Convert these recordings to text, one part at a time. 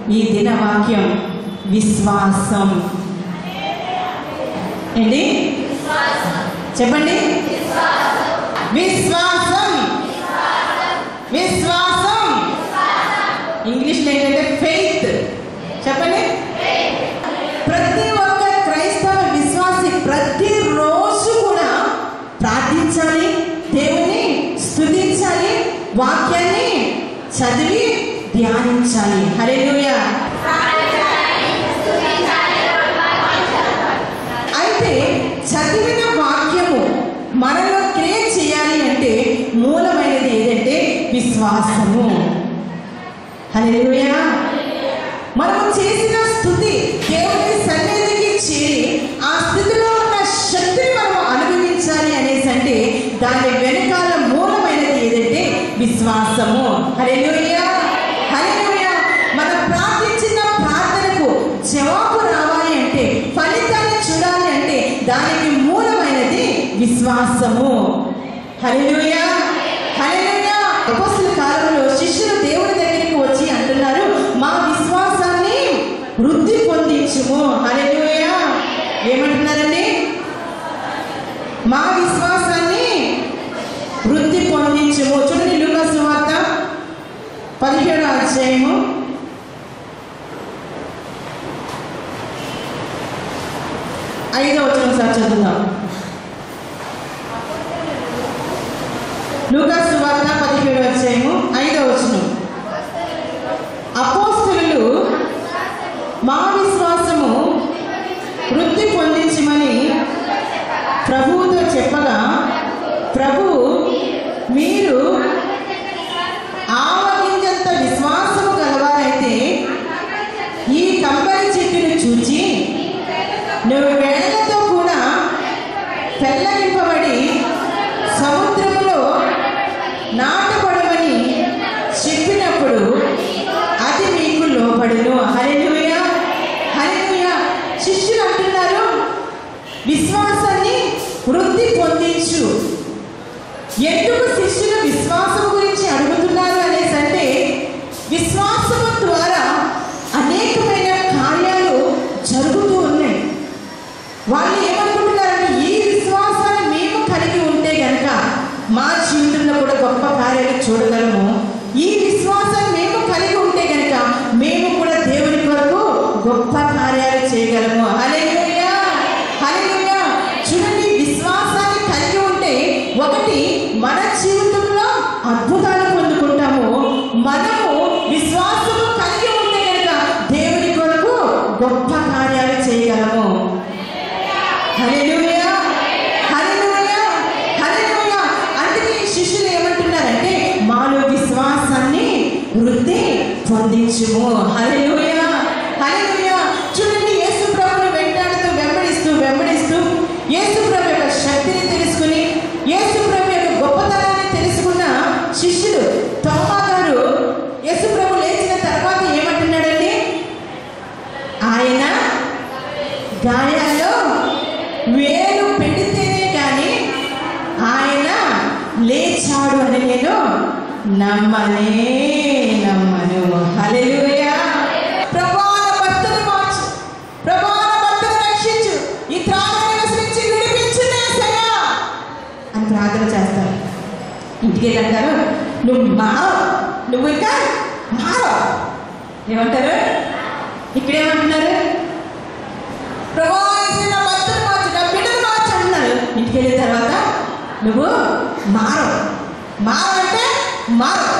ఈ దిన వాక్యం విశ్వాసం ఏంటి చెప్పండి విశ్వాసం విశ్వాసం ఇంగ్లీష్లో ఏంటంటే ఫెయిత్ చెప్పండి ప్రతి ఒక్క క్రైస్తవ విశ్వాసి ప్రతిరోజు కూడా ప్రార్థించాలి దేవుని స్తుతించాలి వాక్యాన్ని చదివి ధ్యానించాలి హల్లెలూయా అయితే చదివిన వాక్యము మనలో క్రియేట్ చేయాలి అంటే మూలమైనది ఏదంటే విశ్వాసము హల్లెలూయా మనము చేసిన స్థుతి దేవుని సన్నిధికి చేరి ఆ స్థితిలో ఉన్న శక్తిని మనము అనుభవించాలి అనేసి అంటే దాని వెనకాల మూలమైనది ఏదంటే విశ్వాసము హల్లెలూయా హల్లెలూయా మనం ప్రార్థించిన ప్రార్థనకు జవాబు రావాలి అంటే ఫలితాన్ని చూడాలి అంటే దానికి మూలమైనది విశ్వాసము హల్లెలూయా హల్లెలూయా అపోస్తుల కాలంలో శిష్యులు దేవుడి దగ్గరికి వచ్చి అంటున్నారు మా విశ్వాసాన్ని వృద్ధి పొందించుము హల్లెలూయా ఏమంటున్నారండి మా విశ్వాసాన్ని వృద్ధి పొందించుము చూడండి లూకాసు వార్త పదిహేడు అధ్యాయము ఐదో వచ్చిన ఒకసారి చదువుదాం లూకాసు వార్త పదిహేడు అధ్యాయము ఐదో వచనం అపోస్తలు మా విశ్వాసము వృద్ధి పొందించమని ప్రభువుతో చెప్పగా ప్రభువు మీరు ఆవగింజంత విశ్వాసము గలవారైతే ఈ కంబరి చెట్టును చూచి నువ్వు వేళ్లతో కూడా పెళ్ళగింపబడి సముద్రంలో నాటబడమని చెప్పినప్పుడు అది మీకు లోపడును హల్లెలూయా హల్లెలూయా శిష్యులు అంటున్నారు విశ్వాసాన్ని వృద్ధి పొందించు ఎందుకు శిష్యులు విశ్వాసం గురించి అడుగుతున్నారు అనేసి అంటే విశ్వాసము ద్వారా అనేకమైన కార్యాలు జరుగుతూ ఉన్నాయి వాళ్ళు ఏమనుకుంటున్నారంటే ఈ విశ్వాసాన్ని మేము కలిగి ఉంటే గనక మా జీవితంలో కూడా గొప్ప కార్యాలు చూడగలము ఈ విశ్వాసాన్ని మేము కలిగి ఉంటే గనక మేము కూడా దేవుని కొరకు గొప్ప కార్యాలు చేయగలము హల్లెలూయా హల్లెలూయా చూడండి విశ్వాసాన్ని కలిగి ఉంటే ఒకటి మన జీవితంలో అద్భుతాలు పొందుకుంటాము మనము విశ్వాసము కలిగి ఉంటే కనుక దేవుని కొరకు గొప్ప కార్యాలు చేయగలము హల్లెలూయా హల్లెలూయా హల్లెలూయా అందుకే ఈ శిష్యులు ఏమంటున్నారంటే మాలో విశ్వాసాన్ని వృద్ధి పొందించుము హల్లెలూయా హల్లెలూయా చూడండి యేసు ప్రభుని వెంటాడుతూ వెంబడిస్తూ వెంబడిస్తూ యేసు ప్రభు యొక్క శక్తిని తెలుసుకుని యేసు ప్రభు యొక్క గొప్పతనాన్ని తెలుసుకున్న శిష్యుడు తోమా గారు యేసు ప్రభు లేచిన తర్వాత ఏమంటున్నాడండి ఆయన గాయాల్లో వేలు పెడితేనే కానీ ఆయన లేచాడు అని నేను నమ్మనే నమ్మను హల్లెలూయా ప్రభాన భక్తులు మార్చు ప్రభాన భక్తులు రక్షించు ఈ త్రాగని విసిరించి విడిపించు యేసయ్యా అని ప్రార్థన చేస్తారు ఇంటికి అంటారు నువ్వు మారవు నువ్వు ఇంకా మారవు ఏమంటారు ఇక్కడ ఏమంటున్నారు ప్రభా ఇది నా భర్తను మార్చు నా బిడ్డను మార్చు అంటున్నారు ఇంటికి వెళ్ళిన తర్వాత నువ్వు మారవు మారంటే మారవు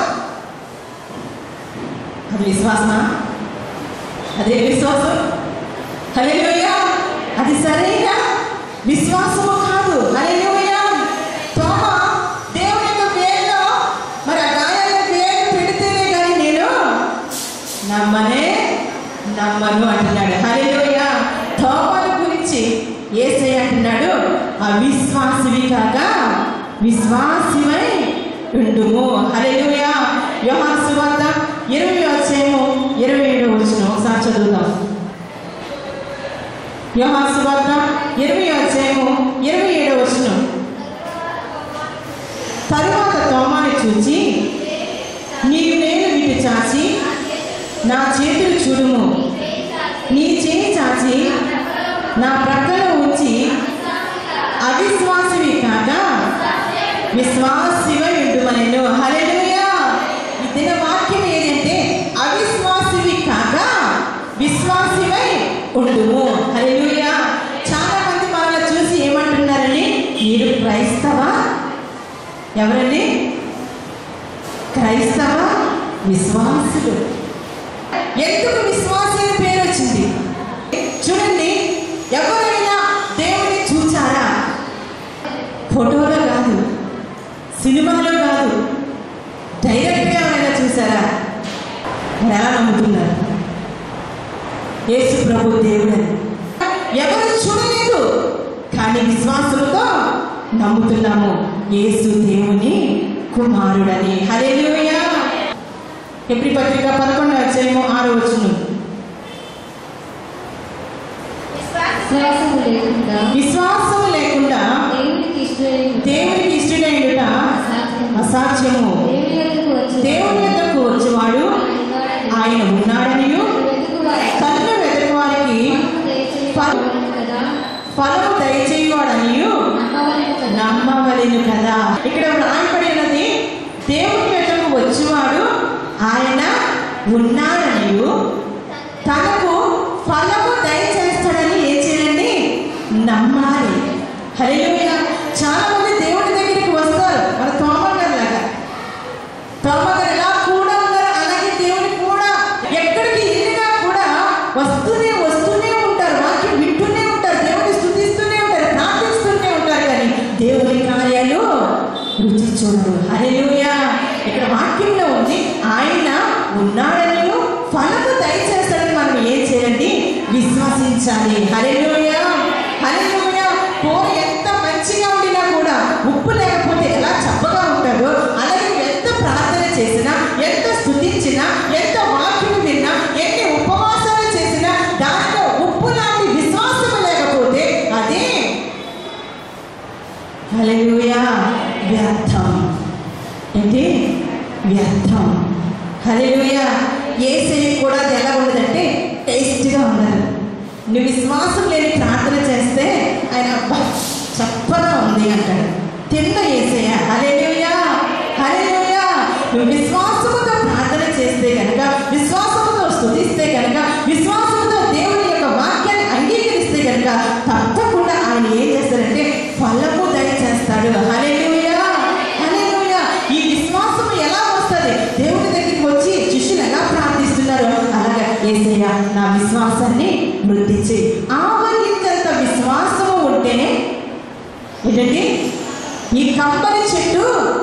అది విశ్వాసమా అదే విశ్వాసం హల్లెలూయా అది సరైన విశ్వాసము కాదు హల్లెలూయా తోమ దేవుని యొక్క వేల్లో మరి ఆ గాయాల వేలు పెడితేనే కానీ నేను నమ్మనే నమ్మను అంటున్నాడు హల్లెలూయా తోమను గురించి ఏసై అంటున్నాడు అవిశ్వాసివి కాక విశ్వాసివై ఉండుము హల్లెలూయా యోహాను సువార్త ఇరవై వచ్చేమో ఇరవై ఏడు వచ్చిన ఒకసారి చదువుదాం యోహాను సువార్త ఇరవై వచ్చేమో ఇరవై ఏడు వచ్చిన తరువాత తోమాని చూచి నీ వేలు వీటి చాచి నా చేతులు చూడుము నీ చేయి చాచి నా ప్రక్కలో ఉంచి అవిశ్వాసివి కాక విశ్వాసివై ఉంటుమనెను హల్లెలూయా ఈ దిన వాక్యం ఏంటంటే అవిశ్వాసివి కాక విశ్వాసివై ఉండుము హల్లెలూయా చాలా మంది మనల్ని చూసి ఏమంటున్నారండి మీరు క్రైస్తవ ఎవరండి క్రైస్తవ విశ్వాసులు ఎందుకు విశ్వాసి అని పేరు వచ్చింది చూడండి ఎవరైనా దేవుని చూచారా ఫోటోలో కాదు సినిమాలో కాదు డైరెక్ట్గా ఎవరైనా చూసారా మరి ఎలా నమ్ముతున్నారు యేసు ప్రభు దేవుడని ఎవరు చూడలేదు కానీ విశ్వాసంతో నమ్ముతున్నాము యేసు దేవుని కుమారుడని హల్లెలూయా ఎప్పుడు పత్రిక పదకొండు అధ్యాయము ఆరో వచ్చును విశ్వాసము లేకుండా విశ్వాసం లేకుండా దేవునికి ఇష్టమైన దేవునికి ఇష్టడైనట అసాధ్యము. అసాధ్యము దేవుని యొద్దకు వచ్చు దేవుని యొద్దకు వచ్చేవాడు ఆయన ఉన్నాడనియు తన్ను వెతకు వారికి ఫలము దయచేయవాడనియు నమ్మవలెను కదా ఇక్కడ రాయబడి ఉన్నది దేవుని యొద్దకు వచ్చేవాడు ఆయన ఉన్నాడనియు తనకు ఫలము దయచేస్తాడని ఏం చేయాలండి నమ్మాలి హల్లెలూయా చాలా మంది దేవుడి దగ్గరికి వస్తారు మన తోమర్ గారు లాగా తోమర్ గారు ఎలా కూడా ఉన్నారు అలాగే దేవుని కూడా ఎక్కడికి వెళ్ళినా కూడా వస్తూనే వస్తూనే ఉంటారు వాక్యం వింటూనే ఉంటారు దేవుని స్థుతిస్తూనే ఉంటారు ప్రార్థిస్తూనే ఉంటారు కానీ దేవుని కార్యాలు రుచి చూడరు హల్లెలూయా ఇక్కడ వాక్యంలో ఉంది ఆయన ఉన్నాడని ఫలము దయచేస్తాడని మనం ఏం చేయండి విశ్వసించాలి హల్లెలూయా హల్లెలూయా కూర ఎంత మంచిగా ఉండినా కూడా ఉప్పు లేకపోతే ఎలా చప్పగా ఉంటుందో అలాగే ఎంత ప్రార్థన చేసినా ఎంత స్థుతించినా ఎంత వాక్యం విన్నా ఎన్ని ఉపవాసాలు చేసినా దాంట్లో ఉప్పు లాంటి విశ్వాసం లేకపోతే అది హల్లెలూయా వ్యర్థం ఏంటి వ్యర్థం హల్లెలూయా ఏసై కూడా అది ఎలా ఉండదంటే టేస్ట్గా ఉండదు నువ్వు విశ్వాసం లేని ప్రార్థన చేస్తే ఆయన అబ్బా చప్పగా ఉంది అంటాడు తిన్న ఏసయ్య హల్లెలూయా హల్లెలూయా నువ్వు విశ్వాసముతో ప్రార్థన చేస్తే కనుక విశ్వాసముతో స్తుతిస్తే కనుక విశ్వాసముతో దేవుని యొక్క వాక్యాన్ని అంగీకరిస్తే కనుక తప్పకుండా ఆయన ఏం చేస్తారంటే ఫలము దయచేస్తాడు హల్లెలూయా హల్లెలూయా ఈ విశ్వాసం ఎలా వస్తుంది దేవుని దగ్గరికి వచ్చి శిష్యులు ఎలా ప్రార్థిస్తున్నారు అలాగా ఏసయ్య నా విశ్వాసాన్ని వృద్ధి చేయి ఆవగించంత విశ్వాసము ఉంటేనే ఏంటండి ఈ కంపని చెట్టు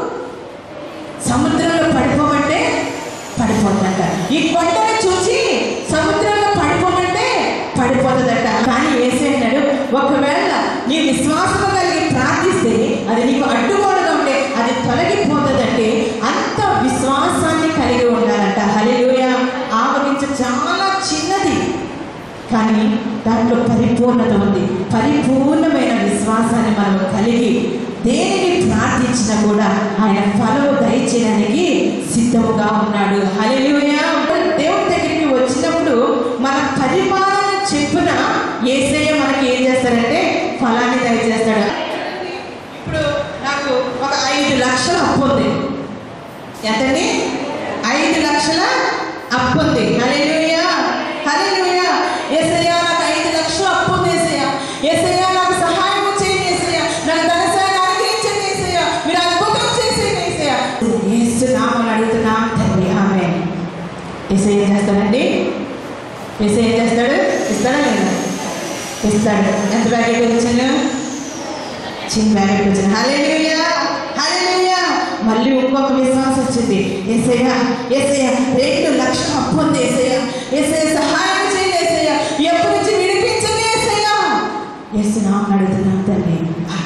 సముద్రంలో పడిపోమంటే పడిపోతుందట ఈ కొండను చూసి సముద్రంలో పడిపోమంటే పడిపోతుందట కానీ వేసేన్నాడు ఒకవేళ నీ విశ్వాసం కలిగి ప్రార్థిస్తే అది నీకు అడ్డుగోడగా ఉంటే అది తొలగిపోతుందంటే అంత విశ్వాసాన్ని కలిగి ఉండాలంట హల్లెలూయా ఆవగించ చాలా చిన్నది కానీ దాంట్లో పరిపూర్ణత ఉంది పరిపూర్ణమైన విశ్వాసాన్ని మనం కలిగి దేనిని ప్రార్థించినా కూడా ఆయన ఫలము దయచేయడానికి సిద్ధముగా ఉన్నాడు హల్లెలూయా దేవుడి దగ్గరికి వచ్చినప్పుడు మన పరిపాలన చెప్పున ఏసయ్య మనకి ఏం చేస్తాడంటే ఫలాన్ని దయచేస్తాడు ఇప్పుడు నాకు ఒక ఐదు లక్షల అప్పు ఉంది ఎంతండి ఐదు లక్షల అప్పు ఉంది హల్లెలూయా హల్లెలూయా యేసయ్యా నాకు ఐదు లక్షల అప్పు ఉంది యేసయ్యా యేసయ్యా నాకు సహాయం చేయండి యేసయ్యా నాకు ధన సహాయం అనుగ్రహించండి యేసయ్యా మీరు అద్భుతం చేసేయండి యేసయ్యా యేసు నామని అడుగుతున్నాం తండ్రి ఆమె యేసయ్య ఏం చేస్తాడండి యేసయ్య ఏం చేస్తాడు ఇస్తాడా లేదా ఇస్తాడు ఎంత ప్యాకెట్ వచ్చాను చిన్న బ్యాగ్ వచ్చింది హల్లెలూయా హల్లెలూయా మళ్ళీ ఇంకొక విశ్వాసం వచ్చింది ఏసయ్య ఏసయ్య రెండు లక్షలు అప్పు ఉంది ఏసయ్య ఏసయ్య సహాయం చేయండి ఏసయ్య ఎప్పటి నుంచి విడిపించండి ఏసయ్య ఏసునా అడుగుతున్నాం తల్లి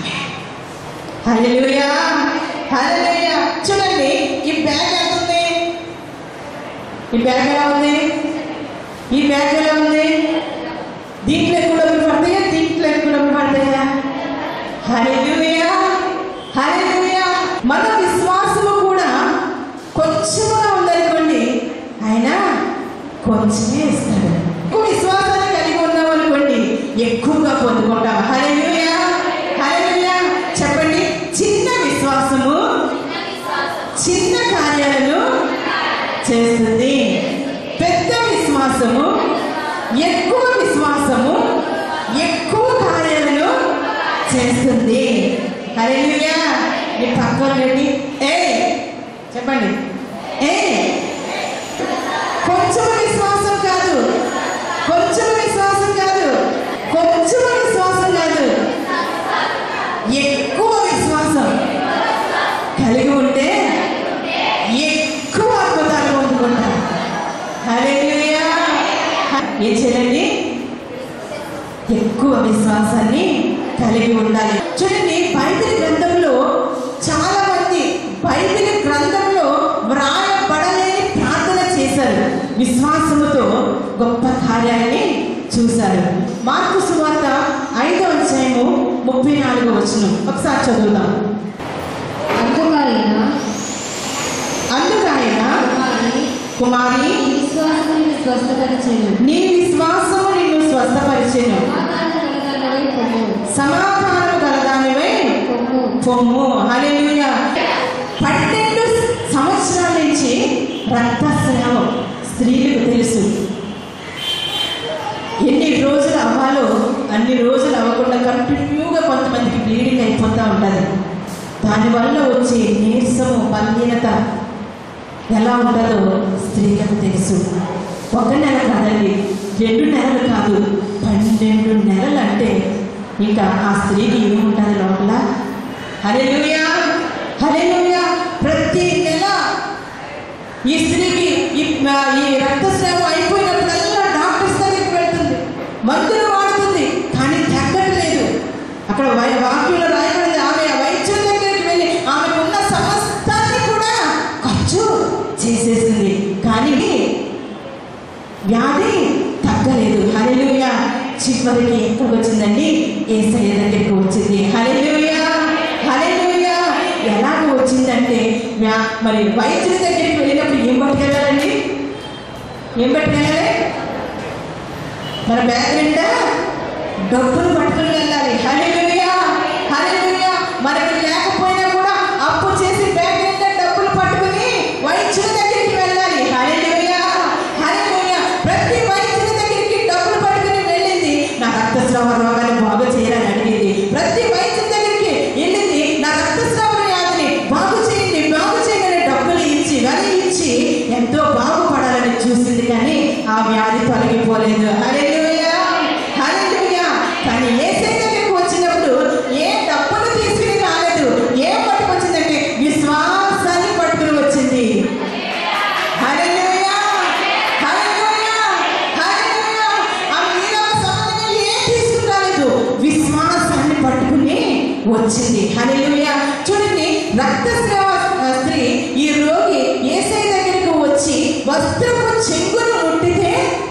హల్లెలూయా హల్లెలూయా చూడండి ఈ బ్యాగ్ ఎంత ఉంది ఈ బ్యాగ్ ఎలా ఉంది ఈ బ్యాగ్ ఎలా ఉంది దీంట్లో ఎక్కువ డబ్బులు పడతాయా దీంట్లో ఎక్కువ డబ్బులు పడతాయా హల్లెలూయా హల్లెలూయా మన విశ్వాసము కూడా కొంచెముగా ఉందనుకోండి ఆయన ఇస్తాడు ఎక్కువ విశ్వాసాన్ని కలిగి ఉన్నాం అనుకోండి ఎక్కువగా పొందుకుంటాం హల్లెలూయా హల్లెలూయా చెప్పండి చిన్న విశ్వాసము చిన్న కార్యాలను చేస్తుంది పెద్ద విశ్వాసము ఎక్కువ విశ్వాసము ఎక్కువ కార్యాలను చేస్తుంది హల్లెలూయా మీ పక్కన వెళ్ళి ఏ చెప్పండి ఏ కొంచెం విశ్వాసం కాదు కొంచెం విశ్వాసం కాదు కొంచెం విశ్వాసం కాదు ఎక్కువ విశ్వాసం కలిగి ఉంటే ఎక్కువ అద్భుతాలు పొందుకుంటారు హల్లెలూయా ఏం చేయండి ఎక్కువ విశ్వాసాన్ని కలిగి ఉండాలి చూడండి బైబిల్ గ్రంథంలో చాలా మంది బైబిల్ గ్రంథంలో వ్రాయబడలేని ప్రార్థన చేశారు విశ్వాసముతో గొప్ప కార్యాలని చూశారు మార్కు సువార్త ఐదో అధ్యాయము ముప్పై నాలుగో వచనం ఒకసారి చదువుదాం అందుకైన అందుకు ఆయన కుమారి కుమారి ఈ విశ్వాసాన్ని స్వస్థపరిచెను నీ విశ్వాసము నిన్ను స్వస్థపరిచెను సమాధాన కలగలవై పొమ్ము సమాధానము గలదానివై పొమ్ము పొమ్ము హల్లెలూయా పన్నెండు సంవత్సరాల నుంచి రక్తస్రావం స్త్రీలకు తెలుసు ఎన్ని రోజులు అవ్వాలో అన్ని రోజులు అవ్వకుండా కంటిన్యూగా కొంతమందికి బ్లీడింగ్ అయిపోతూ ఉంటుంది దానివల్ల వచ్చే నీరసము బలహీనత ఎలా ఉంటుందో స్త్రీలకు తెలుసు ఒక నెల కాదండి రెండు నెలలు కాదు పన్నెండు నెలలు అంటే ఇంకా ఆ స్త్రీకి ఏముంటుంది లోపల హల్లెలూయా హల్లెలూయా ప్రతి నెల ఈ స్త్రీకి ఈ ఈ రక్తస్రావం అయిపోయినప్పుడల్లా డాక్టర్స్ దగ్గరికి వెళ్తుంది మందులు వాడుతుంది కానీ తగ్గట్లేదు అక్కడ వై- వాక్యంలో రాయబడింది ఆమె వైద్యం దగ్గరికి వెళ్ళి ఆమెకున్న సమస్తాన్ని కూడా ఖర్చు చేసేసింది కానీ వ్యాధి తగ్గలేదు హల్లెలూయా చివరికి ఎక్కడికి వచ్చిందండి ఏసయ్య దగ్గరికి వచ్చింది హల్లెలూయా హల్లెలూయా ఎలాగ వచ్చిందంటే వ్యా- మరి వైద్యుడి దగ్గరికి వెళ్ళినప్పుడు ఏం పట్టుకెళ్ళాలండి ఏం పట్టుకెళ్ళాలి మన బ్యాగ్ నిండా డబ్బులు పట్టుకుని వెళ్ళాలి హల్లెలూయా హల్లెలూయా మనకి లేకపోయినా కూడా అప్పు చేసి బ్యాగ్ నిండా డబ్బులు పట్టుకుని వైద్యుల దగ్గరికి వెళ్ళాలి హల్లెలూయా హల్లెలూయా ప్రతి వైద్యుల దగ్గరికి డబ్బులు పట్టుకుని వెళ్ళింది నా రక్తస్రావ రోగాన్ని బాగు చేయాలని అడిగింది ప్రతి వైద్యుల దగ్గరికి వెళ్ళింది నా రక్తస్రావ వ్యాధిని బాగు చేయండి బాగు చేయండి డబ్బులు ఇచ్చి వరి ఇచ్చి ఎంతో బాగుపడాలని చూసింది కానీ ఆ వ్యాధి తొలగిపోలేదు హల్లెలూయా హల్లెలూయా కానీ ఏసై దగ్గరికి వచ్చినప్పుడు ఏ డబ్బులు తీసుకుని రాలేదు ఏం పట్టుకొచ్చిందంటే విశ్వాసాన్ని పట్టుకుని వచ్చింది హల్లెలూయా హల్లెలూయా హల్లెలూయా ఆమె నీలోని సంబంధంగా ఏం తీసుకుని రాలేదు విశ్వాసాన్ని పట్టుకుని వచ్చింది హల్లెలూయా చూడండి రక్తస్రావ ఆ, స్త్రీ ఈ రోగి ఏసై దగ్గరికి వచ్చి వస్త్రపు చెంగును ముట్టితే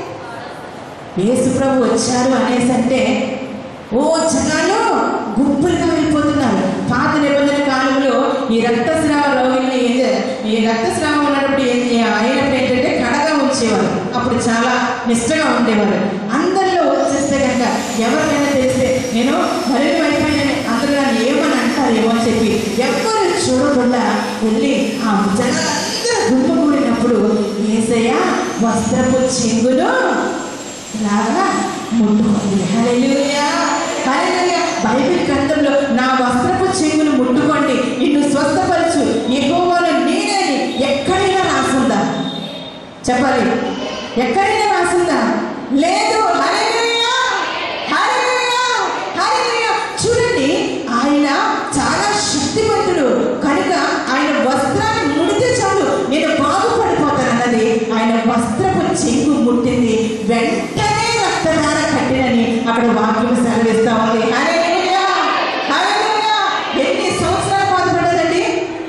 యేసు ప్రభు వచ్చారు అనేసి అంటే ఓ జనాలు గుంపులుగా వెళ్ళిపోతున్నారు పాత నిబంధన కాలంలో ఈ రక్తస్రావ రోగుల్ని ఏం చే- ఈ రక్తస్రావం ఉన్నప్పుడు ఏం చే- అయినప్పుడు ఏంటంటే కడగా ఉంచేవారు అప్పుడు చాలా నిష్టగా ఉండేవారు అందరిలో వచ్చేస్తే కనుక ఎవరికైనా తెలిస్తే నేను మరిన్ని అయిపోయిన అందరూ నన్ను ఏమని అంటారేమో అని చెప్పి ఎవరు చూడకుండా వెళ్ళి ఆ జనాలందరూ గుంపు కూడినప్పుడు ఏసయ్య వస్త్రపు చెంగును లాగా ముట్టుకుంది హల్లెలూయా హల్లెలూయా బైబిల్ గ్రంథంలో నా వస్త్రపు చెంగును ముట్టుకోండి నిన్ను స్వస్థపరచు యెహోవాను నేనేని ఎక్కడైనా రాసుందా చెప్పాలి ఎక్కడైనా రాసుందా లేదు హల్లెలూయా హల్లెలూయా హల్లెలూయా చూడండి ఆయన చాలా శక్తివంతుడు కనుక ఆయన వస్త్రాన్ని ముడితే చాలు నేను బాగుపడిపోతానన్నది ఆయన వస్త్రపు చెంగు ముట్టింది వెంటనే రక్తధార కట్టినని అక్కడ వాక్యం సెలవిస్తా ఉంది హల్లెలూయా హల్లెలూయా ఎన్ని సంవత్సరాలు బాధపడ్డదండి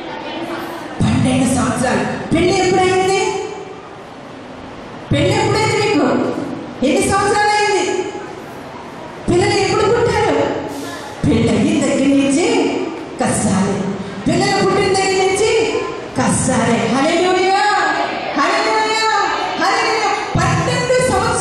పన్నెండు సంవత్సరాలు పెళ్ళి ఎప్పుడైంది పెళ్ళి ఎప్పుడైంది మీకు ఎన్ని సంవత్సరాలు అయింది పిల్లలు ఎప్పుడు పుట్టారు పెళ్ళి అయిన దగ్గర నుంచి కష్టాలే పిల్లలు పుట్టిన దగ్గర నుంచి కష్టాలే హల్లెలూయా హల్లెలూయా హల్లెలూయా పన్నెండు సంవత్సరాలు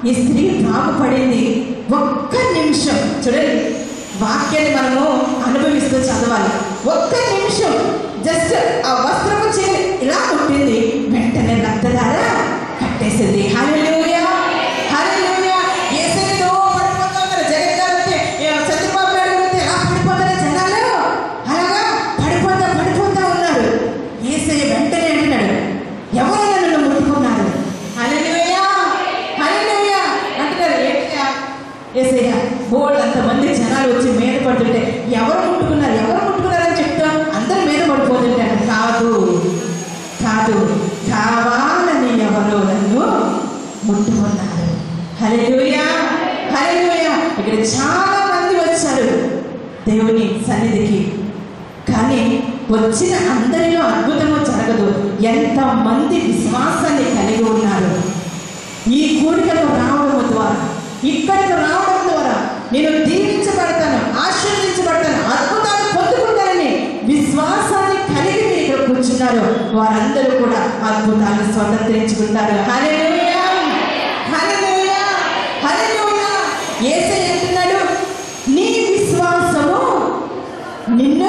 ఈ స్త్రీ బాగుపడింది ఒక్క నిమిషం చూడండి వాక్యాన్ని మనము అనుభవిస్తూ చదవాలి ఒక్క నిమిషం జస్ట్ ఆ వస్త్రము చేరి ఇలా కొట్టింది వెంటనే రక్తధార కట్టేసింది హల్లెలూయా హల్లెలూయా యేసయ్యలో పడిపోతా ఉన్నారు జగన్ గారు వస్తే, ఏ, చంద్రబాబు నాయుడు గారు వస్తే ఎలా పడిపోతారు జనాలు అలాగా పడిపోతా పడిపోతా ఉన్నారు యేసయ్య వెంటనే అంటున్నాడు ఎవరైనా నన్ను ముట్టుకున్నారు హల్లెలూయా హల్లెలూయా అంటున్నారు ఏంటయ్యా ఏసయ్య బోల్డ్ అంతమంది జనాలు వచ్చి మీద పడుతుంటే ఎవరు ముట్టుకున్నారు ఎవరు ముట్టుకున్నారని చెప్తా అందరూ మీద పడిపోతుంటారు కాదు కాదు కావాలని ఎవరో నన్ను ముట్టుకున్నారు హల్లెలూయా హల్లెలూయా ఇక్కడ చాలా మంది వచ్చారు దేవుని సన్నిధికి కానీ వచ్చిన అందరిలో అద్భుతము జరగదు ఎంతమంది విశ్వాసాన్ని కలిగి ఉన్నారు ఈ కూడికకు రావడం ద్వారా ఇక్కడికి రావడం ద్వారా నేను దీవించబడతాను ఆశీర్వదించబడతాను అద్భుతాలు పొందుకుంటానని విశ్వాసాన్ని కలిగి మీరు ఇక్కడ కూర్చున్నారు వారందరూ కూడా అద్భుతాలను స్వతంత్రించుకుంటారు హల్లెలూయా హల్లెలూయా హల్లెలూయా యేసయ్య అంటున్నాడు నీ విశ్వాసము నిన్ను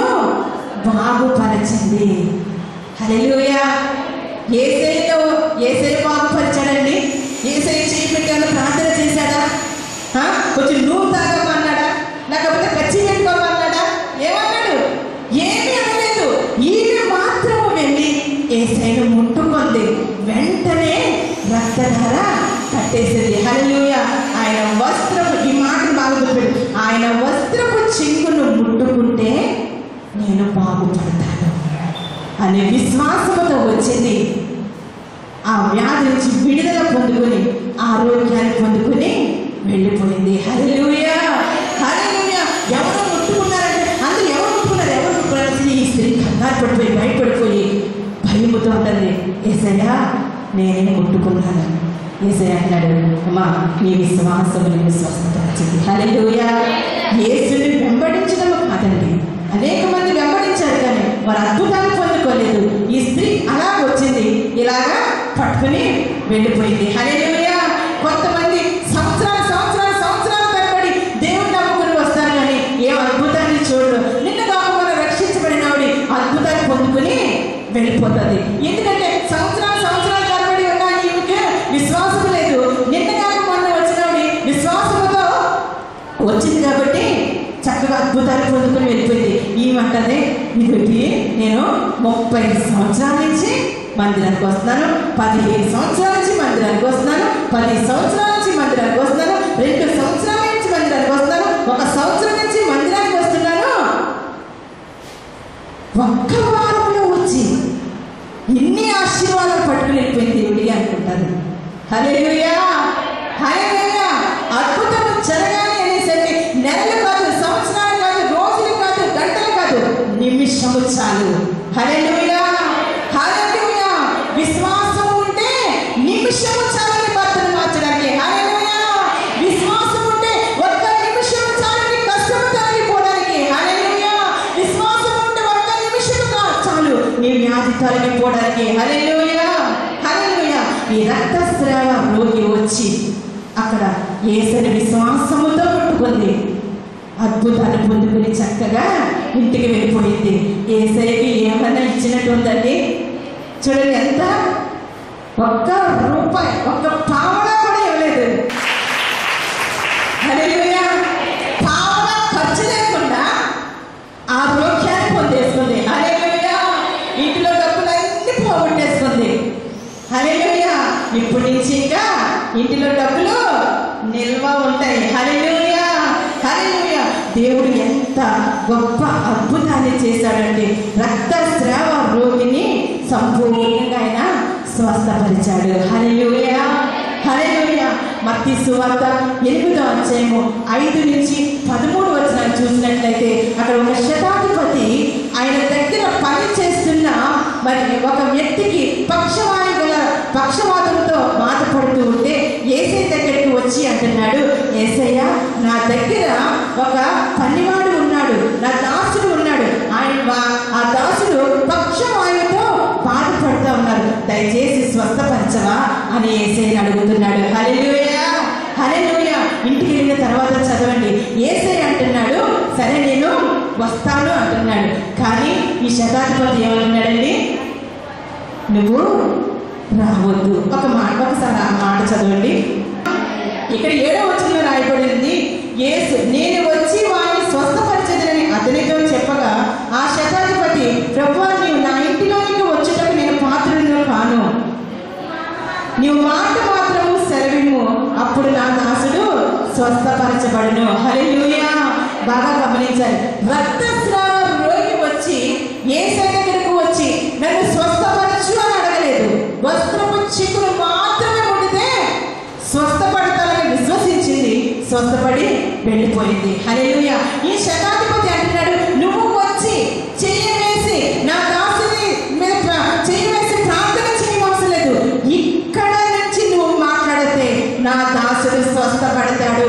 బాగుపరచింది హల్లెలూయా ఏసైలో ఏసై బాగుపరిచాడండి ఏసై చేయి పెట్టాను ప్రార్థన చేశాడా ఆ? కొంచెం నువ్వు తాగమన్నాడా లేకపోతే పచ్చి పెట్టుకోమన్నాడా ఏమన్నాడు ఏమీ అనలేదు ఈమె మాత్రము వెళ్ళి ఏసైను ముట్టుకుంది వెంటనే రక్తధార కట్టేసింది హల్లెలూయా ఆయన వస్త్రము ఈ మాట బాగా గుర్తుపెట్టు ఆయన వస్త్రపు చింగును ముట్టుకుంటే నేను బాగుపడతాను అనే విశ్వాసముతో వచ్చింది ఆ వ్యాధి నుంచి విడుదల పొందుకొని ఆరోగ్యాన్ని పొందుకొని వెళ్ళిపోయింది హల్లెలూయా హల్లెలూయా ఎవరు ముట్టుకున్నారంటే అందరూ ఎవరు ముట్టుకున్నారు ఎవరు ముట్టుకున్నారు అసలు ఈ స్త్రీ కంగారు పడిపోయి భయపడిపోయి భయముతో ఉంటుంది ఏసయ్యా నేనే ముట్టుకున్నాను ఏసయ్య అన్నాడు అమ్మా నీ విశ్వాసము నేను స్వస్థత వచ్చింది హల్లెలూయా యేసుని వెంబడించడం కాదండి అనేక మంది వెంబడించారు కానీ వారు అద్భుతాలు పొందుకోలేదు ఈ స్త్రీ అలా వచ్చింది ఇలాగా పట్టుకుని వెళ్ళిపోయింది హల్లెలూయా కొంతమంది సంవత్సరాలు సంవత్సరాలు సంవత్సరాలు తరబడి దేవుని నమ్ముకుని వస్తారు కానీ ఏ అద్భుతాన్ని చూడరు నిన్న కాకుండా రక్షించబడిన ఆవిడ అద్భుతాన్ని పొందుకుని వెళ్ళిపోతుంది ఎందుకంటే సంవత్సరాలు సంవత్సరాలు తరబడి ఉన్న ఈమెకి విశ్వాసం లేదు నిన్న కాక మొన్న వచ్చిన ఆవిడ విశ్వాసంతో వచ్చింది కాబట్టి చక్కగా అద్భుతాలు పొందుకొని వెళ్ళిపోయింది ఏమంటది ఇది నేను ముప్పై సంవత్సరాల నుంచి మందిరానికి వస్తున్నాను పదిహేను సంవత్సరాల నుంచి మందిరానికి వస్తున్నాను పది సంవత్సరాల నుంచి మందిరానికి వస్తున్నాను రెండు సంవత్సరాల నుంచి మందిరానికి వస్తున్నాను ఒక సంవత్సరం నుంచి మందిరానికి వస్తున్నాను ఒక్క వారంలో వచ్చి ఇన్ని ఆశీర్వాదాలు పట్టుకుని వెళ్ళిపోయింది దేవుడిగా అనుకుంటారు హల్లెలూయా హల్లెలూయా అద్భుతం జరగాలి అనేసరికి నెలలు కాదు సంవత్సరాలు కాదు రోజులు కాదు గంటలు కాదు నిమిషము చాలు హల్లెలూయా హల్లెలూయా విశ్వాసం ఉంటే నిమిషము చాలని భర్తను మార్చడానికి హల్లెలూయా విశ్వాసం ఉంటే ఒక్క నిమిషం చాలని కష్టము తొలగిపోవడానికి హల్లెలూయా విశ్వాసం ఉంటే ఒక్క నిమిషం కా- చాలు నీ వ్యాధి తొలగిపోవడానికి హల్లెలూయా హల్లెలూయా ఈ రక్తస్రావ రోగి వచ్చి అక్కడ ఏసరి విశ్వాసముతో పట్టుకుంది అద్భుతాలు పొందుకుని చక్కగా ఇంటికి వెళ్ళిపోయింది ఏసైకి ఏమైనా ఇచ్చినట్టు ఉందండి చూడండి ఎంత ఒక్క రూపాయి ఒక్క పావడా కూడా ఇవ్వలేదు హల్లెలూయా పావడా ఖర్చు లేకుండా ఆరోగ్యాన్ని పొందేసుకుంది హల్లెలూయా ఇంట్లో డబ్బులన్నీ పోగొట్టేసుకుంది హల్లెలూయా ఇప్పుడు నుంచి ఇంకా ఇంటిలో డబ్బులు నిల్వ ఉంటాయి హల్లెలూయా హల్లెలూయా దేవుడు ఎంత గొప్ప అద్భుతాన్ని చేశాడంటే రక్తస్రావ రోగిని సంపూర్ణంగా ఆయన స్వస్థపరిచాడు హల్లెలూయా హల్లెలూయా మత్తి సువార్త ఎనిమిదో అధ్యాయము ఐదు నుంచి పదమూడు వచ్చిన చూసినట్లయితే అక్కడ ఒక శతాధిపతి ఆయన దగ్గర పని చేస్తున్న మరి ఒక వ్యక్తికి పక్షవాయు గల పక్షవాతంతో బాధపడుతూ ఉంటే ఏసై దగ్గరికి వచ్చి అంటున్నాడు ఏసయ్య నా దగ్గర ఒక పనివాడు ఉన్నాడు నా దాసుడు ఉన్నాడు ఆయన వా- ఆ దాసుడు పక్షవాయువుతో బాధపడుతూ ఉన్నారు దయచేసి స్వస్థపరచవా అని ఏసైని అడుగుతున్నాడు హల్లెలూయా శతాధిపతి ఏమన్నాడండి నువ్వు రావద్దు ఒక మాట ఒకసారి ఆ మాట చదవండి ఇక్కడ ఏడో వచ్చిన రాయబడింది యేసు నేను వచ్చి వారిని స్వస్థపరచదని అతనితో చెప్పగా ఆ శతాధిపతి ప్రభు నీవు నా ఇంటిలోనికి వచ్చుటకు నేను పాత్రను కాను నీవు మాట మాత్రము సెలవిమ్ము అప్పుడు నా దాసుడు స్వస్థపరచబడును హల్లెలూయా బాగా గమనించాలి రక్తస్రావ రోగి వచ్చి ఏ దగ్గరకు వచ్చి నన్ను స్వస్థపరచు అని అడగలేదు వస్త్రపు చిక్కులు మాత్రమే ముడితే స్వస్థపడతానని విశ్వసించింది స్వస్థపడి వెళ్ళిపోయింది హల్లెలూయా ఈ శతాధిపతి అంటున్నాడు నువ్వు వచ్చి చెయ్యి వేసి నా దాసుని మీద ప్ర- చెయ్యి వేసి ప్రార్థన చేయవలసిన లేదు ఇక్కడ నుంచి నువ్వు మాట్లాడితే నా దాసుడు స్వస్థపడతాడు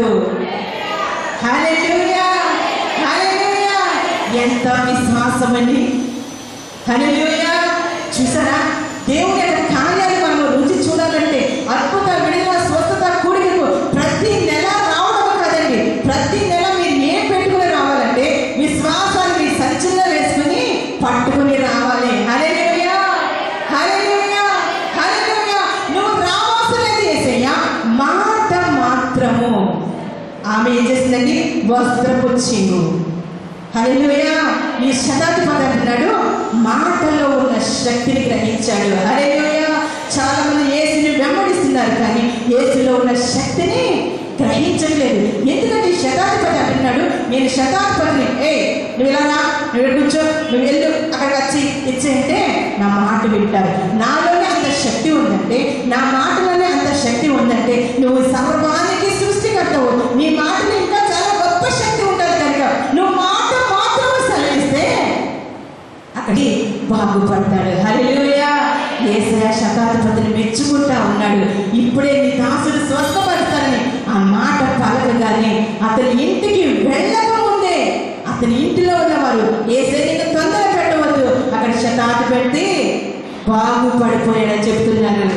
హల్లెలూయా హల్లెలూయా ఎంత విశ్వాసం అండి హల్లెలూయా చూసారా దేవుని యొక్క కార్యాలు మనం రుచి చూడాలంటే అద్భుత విడుదల స్వస్థత కూడికకు ప్రతి నెల రావడం కదండి ప్రతి నెల మీరు ఏం పెట్టుకుని రావాలంటే విశ్వాసాన్ని మీ సంచిలో వేసుకుని పట్టుకుని రావాలి హల్లెలూయా హల్లెలూయా హల్లెలూయా నువ్వు రావాల్సినది యేసయ్యా మాట మాత్రము ఆమె ఏం చేసిందండి వస్త్రపు చింగు హల్లెలూయా ఈ శతాధిపతి అంటున్నాడు మాటలో ఉన్న శక్తిని గ్రహించాడు హల్లెలూయా చాలా మంది యేసుని వెంబడిస్తున్నారు కానీ యేసులో ఉన్న శక్తిని గ్రహించట్లేదు ఎందుకంటే ఈ శతాధిపతి అంటున్నాడు నేను శతాధిపతిని ఏ నువ్వు ఇలా రా నువ్వు ఇక్కడ కూర్చో నువ్వు వెళ్ళు అక్కడికి వచ్చి ఇచ్చేయంటే నా మాట వింటారు నాలోనే అంత శక్తి ఉందంటే నా మాటలోనే అంత శక్తి ఉందంటే నువ్వు సర్వానికి సృష్టికర్తవు నీ మాటలో ఇంకా చాలా గొప్ప శక్తి ఉంటుంది కనుక నువ్వు మాట మాత్రమే సెలవిస్తే అక్కడి బాగుపడతాడు హల్లెలూయా ఏసయ శతాధిపతిని మెచ్చుకుంటా ఉన్నాడు ఇప్పుడే నీ దాసుడు స్వస్థపడతాడని ఆ మాట పలకగానే అతని ఇంటికి వెళ్ళక ముందే అతని ఇంటిలో ఉన్నవారు ఏసైని తొందర పెట్టవద్దు అక్కడ శతాధిపతి బాగుపడిపోయాడని చెప్తున్నారు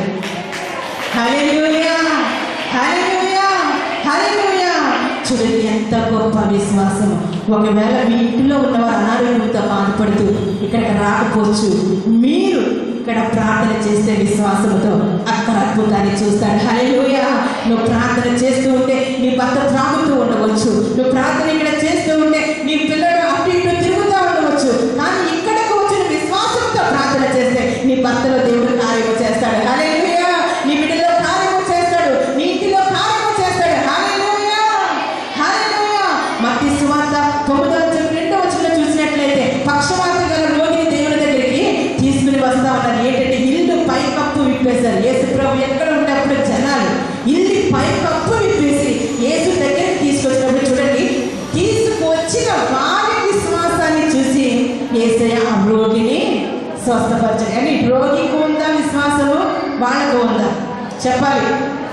హల్లెలూయా హల్లెలూయా హల్లెలూయా చూడండి ఎంత గొప్ప విశ్వాసం ఒకవేళ మీ ఇంటిలో ఉన్నవారు అనారోగ్యంతో బాధపడుతూ ఇక్కడికి రాకపోవచ్చు మీరు ఇక్కడ ప్రార్థన చేస్తే విశ్వాసంతో అక్కడ అద్భుతాన్ని చూస్తాడు హల్లెలూయా నువ్వు ప్రార్థన చేస్తూ ఉంటే నీ భర్త త్రాగుతూ ఉండవచ్చు నువ్వు ప్రార్థన ఇక్కడ చేస్తూ ఉంటే నీ పిల్లడు అటు ఇటు తిరుగుతూ ఉండవచ్చు కానీ ఇక్కడికి వచ్చిన విశ్వాసంతో ప్రార్థన చేస్తే నీ భర్తలో దేవుడు కార్యము చేస్తాడు హల్లెలూయా నీ బిడ్డలో కార్యము చేస్తాడు నీ ఇంటిలో కార్యము చేస్తాడు హల్లెలూయా హల్లెలూయా మత్తి సువార్త తొమ్మిదో అధ్యాయం రెండో వచనంలో చూసినట్లయితే పక్షవాత గల రోగిని దేవుని దగ్గరికి తీసుకుని వస్తా ఉన్నారు ఏంటంటే ఇల్లు పై కప్పు విప్పేశారు యేసు ప్రభు ఎక్కడ ఉన్నప్పుడు జనాలు ఇల్లు పై కప్పు విప్పేసి యేసు దగ్గరికి తీసుకొచ్చినప్పుడు చూడండి తీసుకొచ్చిన వారి విశ్వాసాన్ని చూసి ఏసయ్య ఆ రోగిని స్వస్థపరచాలి కానీ రోగికి ఉందా విశ్వాసము వాళ్ళకు ఉందా చెప్పాలి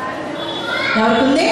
ఎవరికి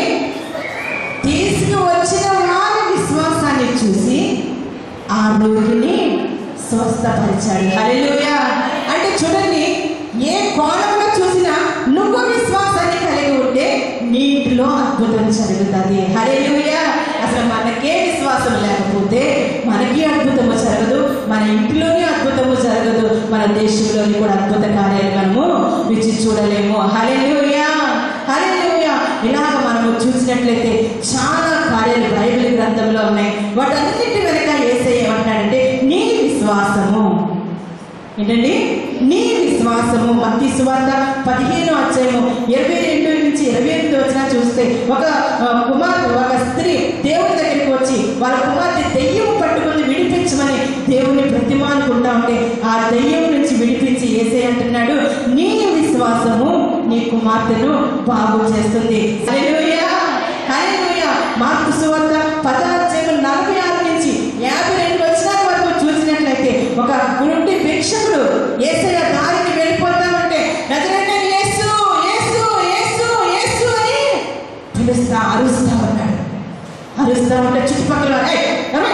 తీసుకువచ్చిన వారి విశ్వాసాన్ని చూసి ఆ రోగిని స్వస్థపరిచాడు హల్లెలూయా అంటే చూడండి ఏ కోణంలో చూసినా నువ్వు విశ్వాసాన్ని కలిగి ఉంటే నీటిలో అద్భుతం జరుగుతుంది హల్లెలూయా అసలు మనకే విశ్వాసం లేకపోతే మనకి అద్భుతము జరగదు మన ఇంటిలోనే అద్భుతము జరగదు మన దేశంలోని కూడా అద్భుత కార్యాలు మనము రుచి చూడలేము హల్లెలూయా హల్లెలూయా ఇలాగ మనము చూసినట్లయితే చాలా కార్యాలు బైబిల్ గ్రంథంలో ఉన్నాయి వాటన్నిటి వెనక ఏసై ఏమంటాడంటే నీ విశ్వాసము ఏంటండి నీ విశ్వాసము మత్తి సువార్త పదిహేను అధ్యాయము ఇరవై రెండు నుంచి ఇరవై ఎనిమిది వచ్చిన చూస్తే ఒక ఆ, కుమార్తె ఒక స్త్రీ దేవుని దగ్గరికి వచ్చి వాళ్ళ కుమార్తె దెయ్యం పట్టుకుని విడిపించమని దేవుని ప్రతిమానుకుంటా ఉంటే ఆ దెయ్యం నుంచి విడిపించి ఏసే అంటున్నాడు నీ విశ్వాసము నీ కుమార్తెను బాగు చేస్తుంది హల్లెలూయా హల్లెలూయా మార్కు సువార్త పదాధ్యాయం నలభై ఆరు నుంచి యాభై రెండు వచ్చిన వరకు చూసినట్లయితే ఒక గురుంటి భిక్షకుడు ఏసయ్య దారికి వెళ్ళిపోతామంటే నజరేయుడైన యేసు యేసు యేసు యేసు అని పిలుస్తా అరుస్తా ఉన్నాడు అరుస్తా ఉంటే చుట్టుపక్కల "ఏయ్, ఎవరు?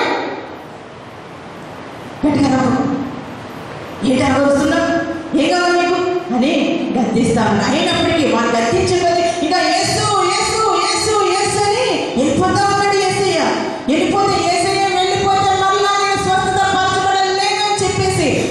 గట్టిగా నవ్వు. ఏంటి అరుస్తున్నావు ఏం కావాలి నీకు అని గద్దిస్తా ఉన్నారు అయినప్పటికీ వాళ్ళు గద్దించకపోతే ఇంకా యేసు యేసు యేసు యేసు అని వెళ్ళిపోతా ఉన్నాడు ఏసయ్య వెళ్ళిపోతే ఏసయ్య వెళ్ళిపోతే మళ్ళా నేను స్వస్థత పరచబడలేను అని చెప్పేసి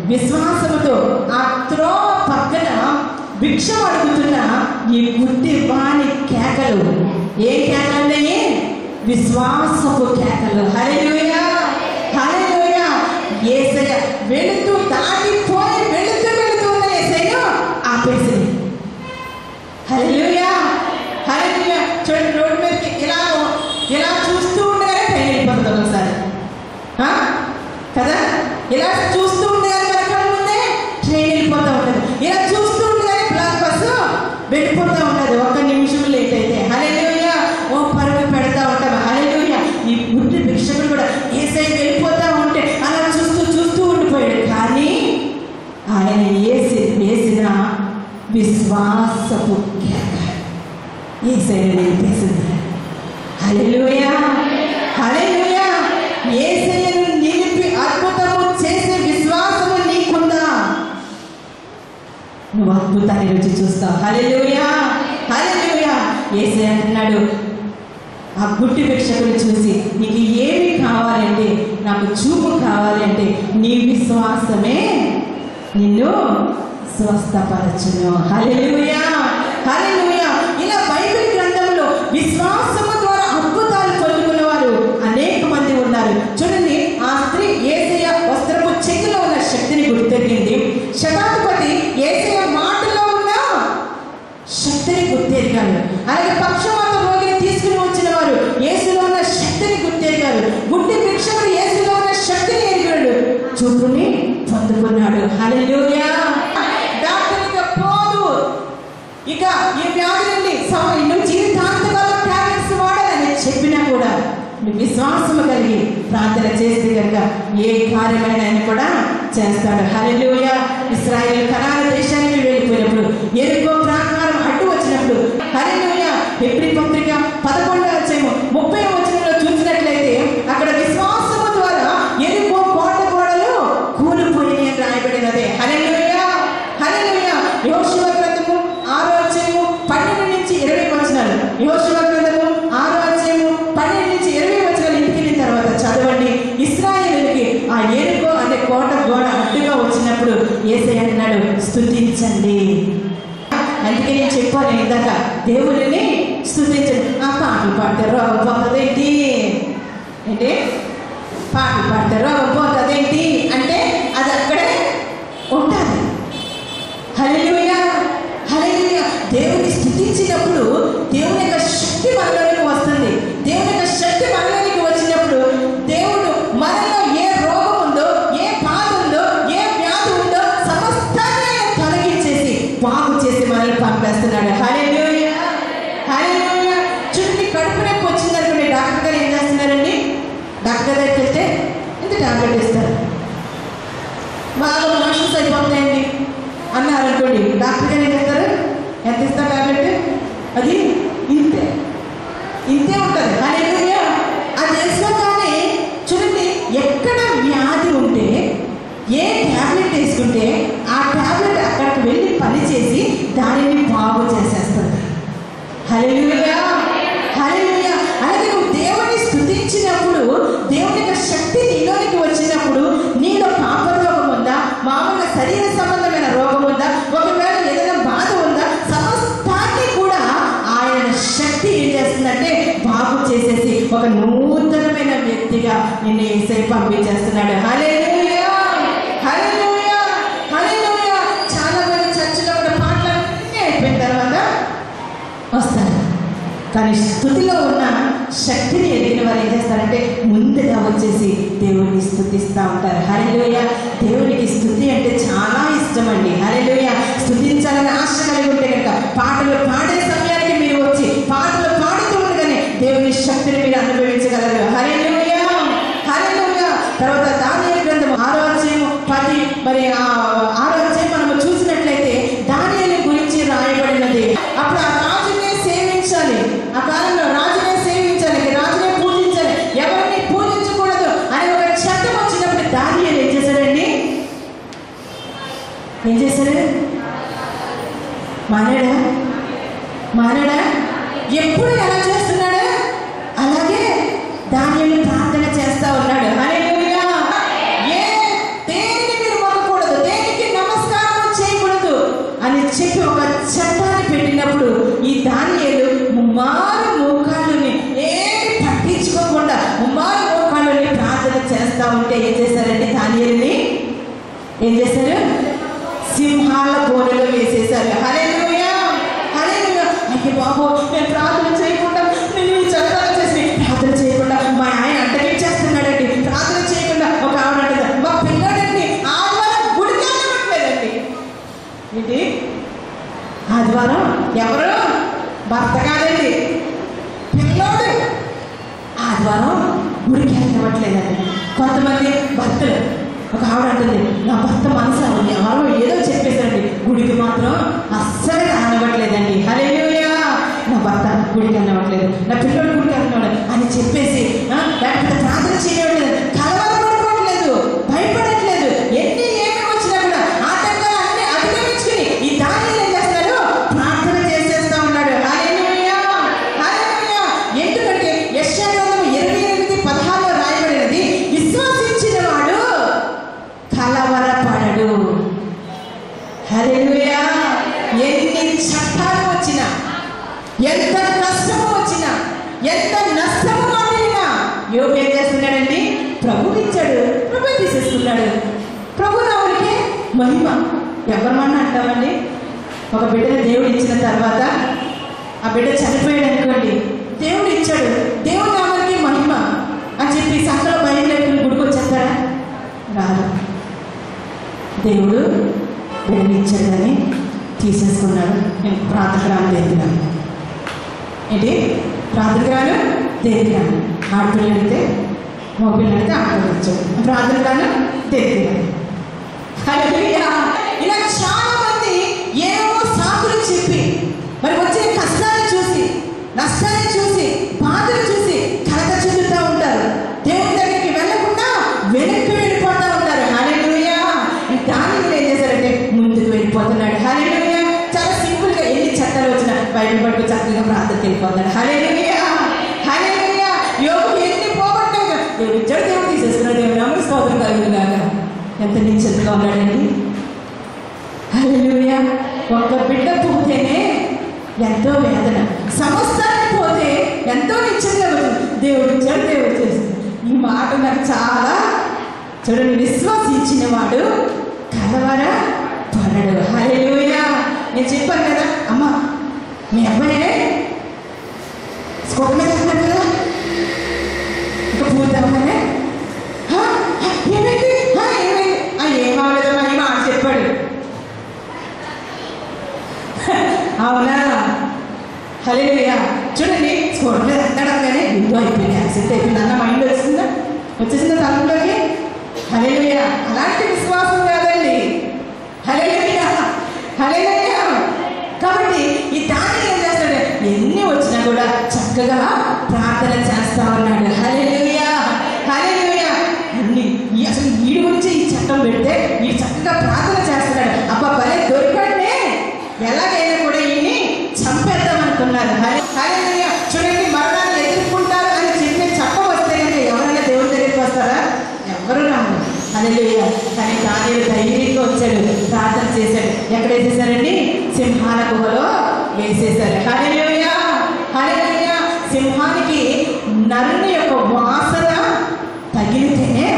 విశ్వాసముతో ఆ త్రోవ పక్కన భిక్ష అడుగుతున్న ఈ గుడ్డి వాణి కేకలు ఏ కేకలు ఉన్నాయి విశ్వాసపు కేకలు హల్లెలూయా హల్లెలూయా యేసయ్య వెళుతూ దాటిపోయి వెళుతూ వెళుతూ ఉన్న యేసయ్య ఆపేసింది హల్లెలూయా హల్లెలూయా చూడండి రోడ్డు మీదకి ఇలా ఇలా చూస్తూ ఉండగానే ట్రైన్ వెళ్ళిపోతుంది ఒకసారి ఆ? కదా ఇలా చూస్తూ ఉండగానే మన కళ్ళ ముందే ట్రైన్ వెళ్ళిపోతూ ఉంటుంది ఇలా చూస్తూ ఉండగానే బ్లాక్ బస్సు వెళ్ళిపోతూ ఉంటుంది ఒక్క నిమిషం లేట్ అయితే హల్లెలూయా ఓ పరుగు పెడతా ఉంటాం హల్లెలూయా ఈ గుడ్డి భిక్షకుడు కూడా ఏ సైడ్ వెళ్ళిపోతా ఉంటే అలా చూస్తూ చూస్తూ ఉండిపోయాడు కానీ ఆయన వేసి వేసిన విశ్వాసపు కేక ఈ సైడ్ నిలిపేసింది హల్లెలూయా హల్లెలూయా యేసయ్యను నిలిపి అద్భుతము చేసే విశ్వాసము నీకుందా నువ్వు అద్భుతాన్ని రుచి చూస్తావు హల్లెలూయా హల్లెలూయా యేసయ్య అంటున్నాడు ఆ గుడ్డి భిక్షకుని చూసి నీకు ఏమి కావాలంటే నాకు చూపు కావాలంటే నీ విశ్వాసమే నిన్ను స్వస్థపరచును హల్లెలూయా హల్లెలూయా ఇలా బైబిల్ గ్రంథంలో విశ్వాసము ద్వారా అద్భుతాలు పొందుకున్న వారు అనేక మంది ఉన్నారు చూడండి ఆ స్త్రీ ఏసయ్య వస్త్రపు చెక్కులో ఉన్న శక్తిని గుర్తెరిగింది శతాధిపతి ఏసయ్య మాటలో ఉన్న శక్తిని గుర్తెరిగారు అలాగే పక్షవాత రోగిని తీసుకుని వచ్చిన వారు యేసులో ఉన్న శక్తిని గుర్తెరిగారు గుడ్డి భిక్షకుడు యేసులో ఉన్న శక్తిని ఎరిగాడు చూపుని పొందుకున్నాడు హల్లెలూయా డాక్టర్ ఇక పోదు ఇక ఈ వ్యాధి నుండి సమ- నువ్వు జీవితాంతకాలం టాబ్లెట్స్ వాడాలని చెప్పినా కూడా నువ్వు విశ్వాసము కలిగి ప్రార్థన చేస్తే కనుక ఏ కార్యమైన ఆయన కూడా చేస్తాడు హల్లెలూయా ఇస్రాయేల్ కనాల దేశానికి వెళ్ళిపోయినప్పుడు ఎరుకో ప్రాకారం అడ్డు వచ్చినప్పుడు హల్లెలూయా హెబ్రి పత్రిక పదకొండవ అధ్యాయము ముప్పై వచనంలో చూసినట్లయితే అక్కడ విశ్వాసము ద్వారా ఎరుకో కోట గోడలు కూలిపోయి అని రాయబడినదే హల్లెలూయా హల్లెలూయా యోషువ గ్రంథము ఆరో అధ్యాయము పన్నెండు నుంచి ఇరవై వచనాలు యోషువ గ్రంథము ఆరో అధ్యాయము పన్నెండు నుంచి ఇరవై వచనాలు ఇంటికి వెళ్ళిన తర్వాత చదవండి ఇస్రాయేలుకి ఆ ఏరుకో అనే కోట గోడ అడ్డుగా వచ్చినప్పుడు ఏసై అన్నాడు స్తుతించండి అందుకే నేను చెప్పాను ఇందాక దేవుడిని స్తుతించండి ఆ పాటలు పాడతారు పోతుందేంటి ఏంటి పాటలు పాడతారు పోతుందేంటి అంటే అది అక్కడే ఉంటుంది హల్లెలూయా హల్లెలూయా దేవుని స్థుతించినప్పుడు దేవుని యొక్క శక్తి మనలోనికి వస్తుంది దేవుని యొక్క శక్తి మనలోనికి వచ్చినప్పుడు దేవుడు మనలో ఏ రోగం ఉందో ఏ బాధ ఉందో ఏ వ్యాధి ఉందో సమస్తాన్ని ఆయన తొలగించేసి బాగు చేసి మనల్ని పంపేస్తున్నాడు హల్లెలూయా హల్లెలూయా చుట్టూ కడుపు నొప్పి వచ్చిందనుకోండి డాక్టర్ గారు ఏం చేస్తున్నారండి డాక్టర్ దగ్గరికి వెళ్తే ఇంత టాబ్లెట్ ఇస్తారు బాగా మోషన్స్ అయిపోతాయండి అన్నారు అనుకోండి డాక్టర్ గారు ఏం చెప్తారు ఎంత ఇస్తారు టాబ్లెట్ అది ఇంతే ఇంతే ఉంటుంది హల్లెలూయా అది వేసుకోగానే చూడండి ఎక్కడ వ్యాధి ఉంటే ఏ ట్యాబ్లెట్ వేసుకుంటే ఆ ట్యాబ్లెట్ అక్కడికి వెళ్ళి పని చేసి దానిని బాగు చేసేస్తుంది హల్లెలూయా హల్లెలూయా అలాగే నువ్వు దేవుని స్తుతించినప్పుడు దేవుని యొక్క శక్తి నీలోనికి వచ్చినప్పుడు నీలో పాప రోగం ఉందా మామూలుగా శరీర సంబంధమైన రోగం ఉందా ఒకవేళ ఏదైనా బాధ ఉందా సమస్తాన్ని కూడా ఆయన శక్తి ఏం చేస్తుందంటే బాగు చేసేసి ఒక నూతనమైన వ్యక్తిగా నిన్ను ఏసై పంపించేస్తున్నాడు హల్లెలూయా హల్లెలూయా హల్లెలూయా చాలా మంది చర్చిలో కూడా పాటలు అన్నీ అయిపోయిన తర్వాత వస్తారు కానీ స్థుతిలో ఉన్న శక్తిని ఎదిగిన వారు ఏం చేస్తారంటే ముందుగా వచ్చేసి దేవుడిని స్థుతిస్తూ ఉంటారు హరిలోయ దేవునికి స్థుతి అంటే చాలా ఇష్టం అండి హరిలోయ స్థుతించాలని ఆశ కలిగి ఉంటే కనుక పాటలు పాడే సమయానికి మీరు వచ్చి పాటలు పాడుతూ ఉండగానే దేవుని శక్తిని మీరు అనుభవించగలరు హరిలోయ హరిలోయ తర్వాత దానియలు గ్రంథం ఆరో అధ్యాయము పది మరి ఆ ఆరో అధ్యాయం మనము చూసినట్లయితే దానియలు గురించి రాయబడినది అప్పుడు ఆ రాజునే సేవించాలి ఆ కాలంలో రాజునే సేవించాలి రాజునే పూజించాలి ఎవరిని పూజించకూడదు అని ఒక చట్టం వచ్చినప్పుడు దానియలు ఏం చేశాడండి ఏం చేశాడు మానాడా మానాడా ఎప్పుడు ఎలా చేస్తున్నాడు అలాగే దానిని ప్రార్థన చేస్తా ఉన్నాడు హల్లెలూయా ఏ దేనిని మీరు మొక్కకూడదు ఆదివారం ఎవరు భర్త కాదండి పిల్లోడు ఆదివారం గుడికి వెళ్ళవట్లేదండి కొంతమంది భర్తలు ఒక ఆవిడ అంటుంది నా భర్త మనసు అవును ఎవరో ఏదో చెప్పేశారండి గుడికి మాత్రం అస్సలు రానివ్వట్లేదండి హల్లెలూయా నా భర్త గుడికి వెళ్ళవట్లేదు నా పిల్లడు గుడికి వెళ్ళినాడు అని చెప్పేసి ఆ, లేకపోతే ప్రార్థన చేయట్లేదు కలవరపడుకోవట్లేదు భయపడట్లేదు ఎన్ని ఏమి వచ్చినా కూడా ఆటంకాలు అన్ని అధిగమించుకుని ఈ దాన్ని ఏం చేస్తాడు ప్రార్థన చేసేస్తా ఉన్నాడు హల్లెలూయా హల్లెలూయా ఎందుకంటే యెషయా గ్రంథం ఇరవై ఎనిమిది పదహారులో రాయబడినది విశ్వసించిన వాడు కలవరపడడు హల్లెలూయా ఎన్ని చట్టాలు వచ్చినా ఎంత కష్టము వచ్చినా ఎంత నష్టము మాటినా యోగు ఏం చేస్తున్నాడండి ప్రభు ఇచ్చాడు ప్రభు తీసేసుకున్నాడు ప్రభు రావుడికి మహిమ ఎవరమన్నా అంటామండి ఒక బిడ్డను దేవుడు ఇచ్చిన తర్వాత ఆ బిడ్డ చనిపోయాడు అనుకోండి దేవుడు ఇచ్చాడు దేవుడు నామానికి మహిమ అని చెప్పి సంకలో భయం లేకుండా గుడికి వచ్చేస్తారా రాదు దేవుడు బిడ్డని ఇచ్చాడు అని తీసేసుకున్నాడు నేను ప్రాతగ్రామం దేవుడు ఏంటి ప్రార్థనగాను దేనిగాను ఆడపిల్లలు అడిగితే మగపిల్లలు అడిగితే ఆడపిల్లలు వచ్చాడు ప్రార్థనగాను దేనిగాను హల్లెలూయా. ఇలా చాలా మంది ఏవో సాకులు చెప్పి మరి వచ్చే కష్టాలు చూసి నష్టాన్ని చూసి బాధలు చూసి కలత చెందుతూ ఉంటారు దేవుని దగ్గరికి వెళ్ళకుండా వెనక్కి వెళ్ళిపోతూ ఉంటారు హల్లెలూయా దాన్ని మీరు ఏం చేశారంటే ముందుకు వెళ్ళిపోతున్నాడు హల్లెలూయా చాలా సింపుల్ గా ఎన్ని చట్టాలు వచ్చినా బయట పడుకు చక్కగా ప్రార్థనకి వెళ్ళిపోతాడు హల్లెలూయా హల్లెలూయా యోగు ఎన్ని పోగొట్టాడు దేవుడు ఇచ్చాడు దేవుడు తీసేసుకున్నాడు దేవుడు నామం స్తోత్రం కలుగుతున్నాగా ఎంత నిశ్చితగా ఉన్నాడండి హల్లెలూయా ఒక్క బిడ్డ పోతేనే ఎంతో వేదన సమస్తాన్ని పోతే ఎంతో నిశ్చయంగా ఉంటుంది దేవుడు ఇచ్చాడు దేవుడు చేస్తుంది ఈ మాట నాకు చాలా చూడండి విశ్వసించిన వాడు కలవర పడడు హల్లెలూయా నేను చెప్పాను కదా అమ్మ మీ అబ్బాయే స్కోప్ మీద ఉన్నాడు కదా ఇక పూర్తి అవ్వగానే "హా? హా, ఏమైంది హా, ఏమైంది "ఆ, ఏం అవ్వలేదమ్మా ఈ మాట చెప్పాడు అవునా హలేలుయా చూడండి స్కూల్ మీద ఎక్కడం కానీ ఇంట్లో అయిపోయింది యాక్సిడెంట్ అయిపోయింది అన్న మైండ్ వచ్చిందా వచ్చేసిందా తలంలోకి హలేలుయా అలాంటి విశ్వాసం కాదండి హలేలుయా హలేలుయా కాబట్టి ఈ దాన్ని ఏం చేస్తాడు ఎన్ని వచ్చినా కూడా చక్కగా ప్రార్థన చేస్తా ఉన్నాడు హలేలుయా హలేలుయా అన్ని ఈ అసలు వీడి గురించి ఈ చట్టం పెడితే ఈ చక్కగా ప్రార్థన చేస్తున్నాడు అబ్బా భలే దొరికండి ఎలాగైనా కూడా ఈయన్ని చంపేద్దాం అనుకున్నారు హరే హల్లెలూయా. చూడండి మరణాన్ని ఎదుర్కొంటారు అని చెప్పే చట్టం వస్తే కనుక ఎవరైనా దేవుడి దగ్గరికి వస్తారా ఎవరు రాము హల్లెలూయా కానీ దాని ధైర్యంగా వచ్చాడు ప్రార్థన చేశాడు ఎక్కడ వేసేసారండి సింహాల గుహలో వేసేసారు హల్లెలూయా హల్లెలూయా సింహానికి నరుని యొక్క వాసన తగిలితేనే